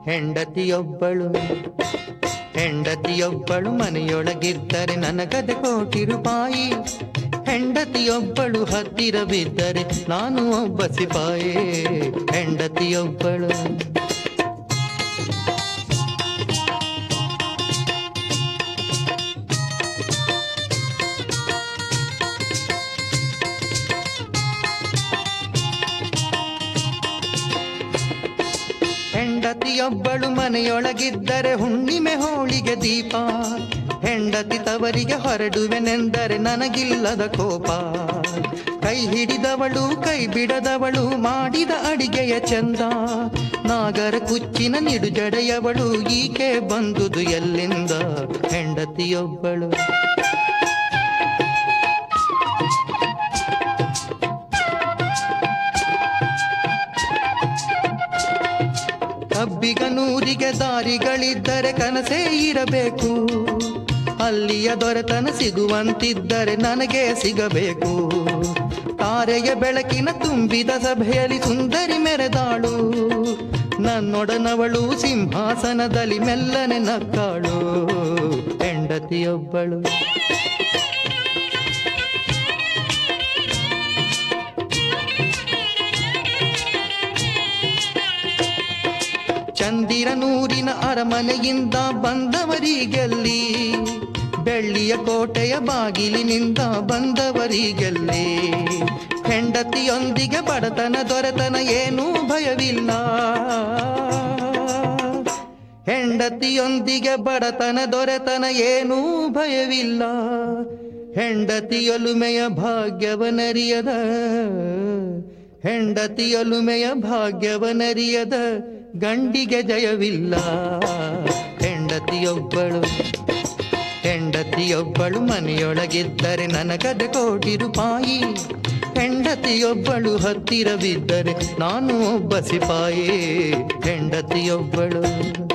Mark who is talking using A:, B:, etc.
A: ಹೆಂಡತಿಯೊಬ್ಬಳು ಹೆಂಡತಿಯೊಬ್ಬಳು ಮನೆಯೊಳಗಿದ್ದರೆ ನನಗದೆ ಕೋಟಿ ರೂಪಾಯಿ ಹೆಂಡತಿಯೊಬ್ಬಳು ಹತ್ತಿರ ಬಿದ್ದರೆ ನಾನು ಒಬ್ಬ ಸಿಪಾಯೇ ಹೆಂಡತಿಯೊಬ್ಬಳು ಹೆಂಡತಿಯೊಬ್ಬಳು ಮನೆಯೊಳಗಿದ್ದರೆ ಹುಣ್ಣಿಮೆ ಹೋಳಿಗೆ ದೀಪ ಹೆಂಡತಿ ತವರಿಗೆ ಹೊರಡುವೆನೆಂದರೆ ನನಗಿಲ್ಲದ ಕೋಪ ಕೈ ಹಿಡಿದವಳು ಕೈ ಬಿಡದವಳು ಮಾಡಿದ ಅಡಿಗೆಯ ಚಂದ ನಾಗರ ಕುಚ್ಚಿನ ನಿಡುಜಡೆಯವಳು ಈಕೆ ಬಂದುದು ಎಲ್ಲಿಂದ ಹೆಂಡತಿಯೊಬ್ಬಳು ಕಬ್ಬಿಗ ನೂರಿಗೆ ದಾರಿಗಳಿದ್ದರೆ ಕನಸೇ ಇರಬೇಕು ಅಲ್ಲಿಯ ದೊರೆತನ ಸಿಗುವಂತಿದ್ದರೆ ನನಗೆ ಸಿಗಬೇಕು ತಾರೆಯ ಬೆಳಕಿನ ತುಂಬಿದ ಸಭೆಯಲ್ಲಿ ಸುಂದರಿ ಮೆರೆದಾಳು ನನ್ನೊಡನವಳು ಸಿಂಹಾಸನದಲ್ಲಿ ಮೆಲ್ಲನೆ ನಕ್ಕಾಳು ಹೆಂಡತಿಯೊಬ್ಬಳು ಚಂದಿರನೂರಿನ ಅರಮನೆಯಿಂದ ಬಂದವರಿಗೆಲ್ಲಿ ಬೆಳ್ಳಿಯ ಕೋಟೆಯ ಬಾಗಿಲಿನಿಂದ ಬಂದವರಿಗೆಲ್ಲಿ ಹೆಂಡತಿಯೊಂದಿಗೆ ಬಡತನ ದೊರೆತನ ಏನೂ ಭಯವಿಲ್ಲ ಹೆಂಡತಿಯೊಂದಿಗೆ ಬಡತನ ದೊರೆತನ ಏನೂ ಭಯವಿಲ್ಲ ಹೆಂಡತಿಯೊಲುಮೆಯ ಭಾಗ್ಯವನರಿಯದ ಹೆಂಡತಿಯೊಲುಮೆಯ ಭಾಗ್ಯವನರಿಯದ ಗಂಡಿಗೆ ಜಯವಿಲ್ಲ ಹೆಂಡತಿಯೊಬ್ಬಳು ಹೆಂಡತಿಯೊಬ್ಬಳು ಮನೆಯೊಳಗಿದ್ದರೆ ನನಗದ ಕೋಟಿ ರೂಪಾಯಿ ಹೆಂಡತಿಯೊಬ್ಬಳು ಹತ್ತಿರ ಬಿದ್ದರೆ ನಾನು ಒಬ್ಬ ಸಿಪಾಯಿ ಹೆಂಡತಿಯೊಬ್ಬಳು